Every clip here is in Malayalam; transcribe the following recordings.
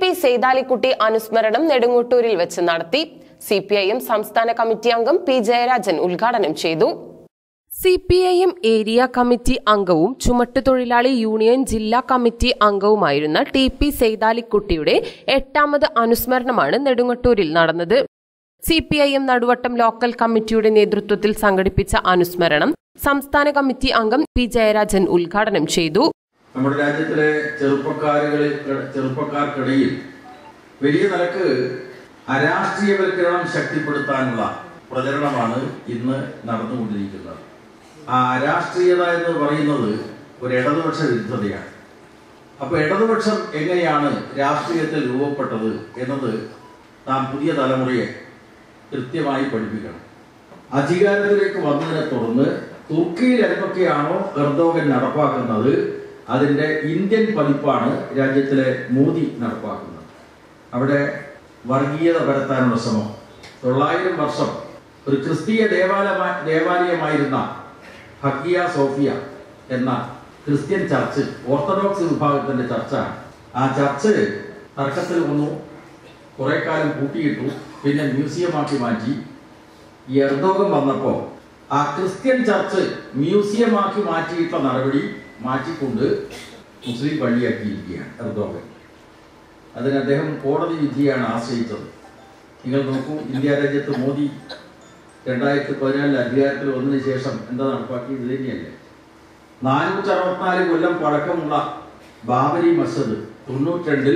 പി സെയ്താലിക്കുട്ടി അനുസ്മരണം നെടുങ്ങോട്ടൂരിൽ വെച്ച് നടത്തി സി പി ഐ എം സംസ്ഥാന കമ്മിറ്റി അംഗം പി ജയരാജൻ ഉദ്ഘാടനം ചെയ്തു C P I M area committee അംഗവും ചുമട്ടുതൊഴിലാളി യൂണിയൻ ജില്ലാ കമ്മിറ്റി അംഗവുമായിരുന്ന ടി പി സെയ്താലിക്കുട്ടിയുടെ എട്ടാമത് അനുസ്മരണമാണ് നെടുങ്ങട്ടൂരിൽ നടന്നത് C P I M Naduvattam local കമ്മിറ്റിയുടെ നേതൃത്വത്തിൽ സംഘടിപ്പിച്ച അനുസ്മരണം സംസ്ഥാന കമ്മിറ്റി അംഗം പി ജയരാജൻ ഉദ്ഘാടനം ചെയ്തു നമ്മുടെ രാജ്യത്തിലെ ചെറുപ്പക്കാരുകളിൽ ചെറുപ്പക്കാർക്കിടയിൽ വലിയ നിലക്ക് അരാഷ്ട്രീയവൽക്കരണം ശക്തിപ്പെടുത്താനുള്ള പ്രചരണമാണ് ഇന്ന് നടന്നുകൊണ്ടിരിക്കുന്നത് ആ അരാഷ്ട്രീയത എന്ന് പറയുന്നത് ഒരു ഇടതുപക്ഷ വിരുദ്ധതയാണ് അപ്പൊ ഇടതുപക്ഷം എങ്ങനെയാണ് രാഷ്ട്രീയത്തിൽ രൂപപ്പെട്ടത് എന്നത് നാം പുതിയ തലമുറയെ കൃത്യമായി പഠിപ്പിക്കണം അധികാരത്തിലേക്ക് വന്നതിനെ തുടർന്ന് തുർക്കിയിൽ എന്തൊക്കെയാണോ എർദോഗൻ നടപ്പാക്കുന്നത് അതിന്റെ ഇന്ത്യൻ പതിപ്പാണ് രാജ്യത്തിലെ മോദി നടപ്പാക്കുന്നത് അവിടെ വർഗീയത പരത്താനുള്ള ശ്രമം തൊള്ളായിരം വർഷം ഒരു ക്രിസ്തീയ ദേവാലയ ദേവാലയമായിരുന്ന ഹക്കിയ സോഫിയ എന്ന ക്രിസ്ത്യൻ ചർച്ച് ഓർത്തഡോക്സ് വിഭാഗത്തിന്റെ ചർച്ചാണ് ആ ചർച്ച് തർക്കത്തിൽ വന്നു കുറെ കാലം കൂട്ടിയിട്ടു പിന്നെ മ്യൂസിയമാക്കി മാറ്റി ഈ എർദോഗൻ വന്നപ്പോൾ ആ ക്രിസ്ത്യൻ ചർച്ച് മ്യൂസിയമാക്കി മാറ്റിയിട്ട നടപടി മാറ്റിക്കൊണ്ട് മുസ്ലിം പള്ളിയാക്കിയിരിക്കുകയാണ് എർദോഗൻ അതിന് അദ്ദേഹം കോടതി വിധിയാണ് ആശ്രയിച്ചത് നിങ്ങൾ നോക്കൂ ഇന്ത്യ രാജ്യത്ത് മോദി രണ്ടായിരത്തി പതിനാലിൽ അധികാരത്തിൽ വന്നതിന് ശേഷം എന്താ നടപ്പാക്കിയത് ഇത് തന്നെയല്ലേ നാനൂറ്റി അറുപത്തിനാല് കൊല്ലം പഴക്കമുള്ള ബാബരി മസ്ജിദ് തൊണ്ണൂറ്റിരണ്ടിൽ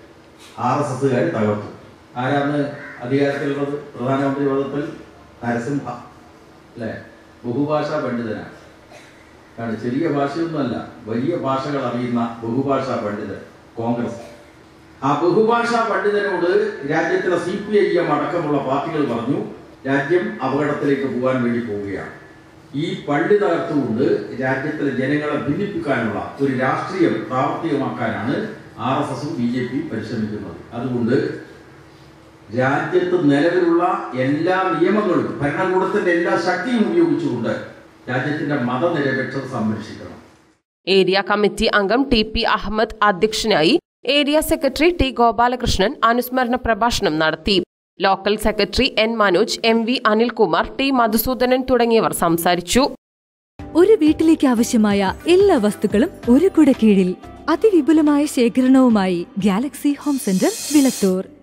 ആർ എസ് എസ്സുകാർ തകർത്തു ആരാണ് അധികാരത്തിലുള്ളത് പ്രധാനമന്ത്രി പദത്തിൽ നരസിംഹ അല്ലേ ബഹുഭാഷാ പണ്ഡിതനാണ് ആണ് ചെറിയ ഭാഷയൊന്നുമല്ല വലിയ ഭാഷകൾ അറിയുന്ന ബഹുഭാഷാ പണ്ഡിതൻ കോൺഗ്രസ് ആ ബഹുഭാഷാ പണ്ഡിതനോട് രാജ്യത്തിലെ സി പി ഐ എം അടക്കമുള്ള പാർട്ടികൾ പറഞ്ഞു രാജ്യം അപകടത്തിലേക്ക് പോകാൻ വേണ്ടി പോവുകയാണ് ഈ പള്ളി തകർത്തുകൊണ്ട് രാജ്യത്തിലെ ജനങ്ങളെ ഭിന്നിപ്പിക്കാനുള്ള ഒരു രാഷ്ട്രീയം പ്രാവർത്തികമാക്കാനാണ് ആർ എസ് എസും ബി ജെ പി പരിശ്രമിക്കുന്നത് അതുകൊണ്ട് രാജ്യത്ത് നിലവിലുള്ള എല്ലാ നിയമങ്ങളും ഭരണകൂടത്തിന്റെ എല്ലാ ശക്തിയും ഉപയോഗിച്ചുകൊണ്ട് രാജ്യത്തിന്റെ മതനിരപേക്ഷത സംരക്ഷിക്കണം ഏരിയ കമ്മിറ്റി അംഗം ടി പി അഹമ്മദ് അധ്യക്ഷനായി ഏരിയ സെക്രട്ടറി ടി ഗോപാലകൃഷ്ണൻ അനുസ്മരണ പ്രഭാഷണം നടത്തി local secretary N Manoj M V Anilkumar T Madhusoodanan തുടങ്ങിയവർ സംസാരിച്ചു ഒരു വീട്ടിലേക്ക് ആവശ്യമായ എല്ലാ വസ്തുക്കളും ഒരു കുട കീഴിൽ അതിവിപുലമായ ശേഖരണവുമായി ഗാലക്സി ഹോം സെന്റർ വിളത്തൂർ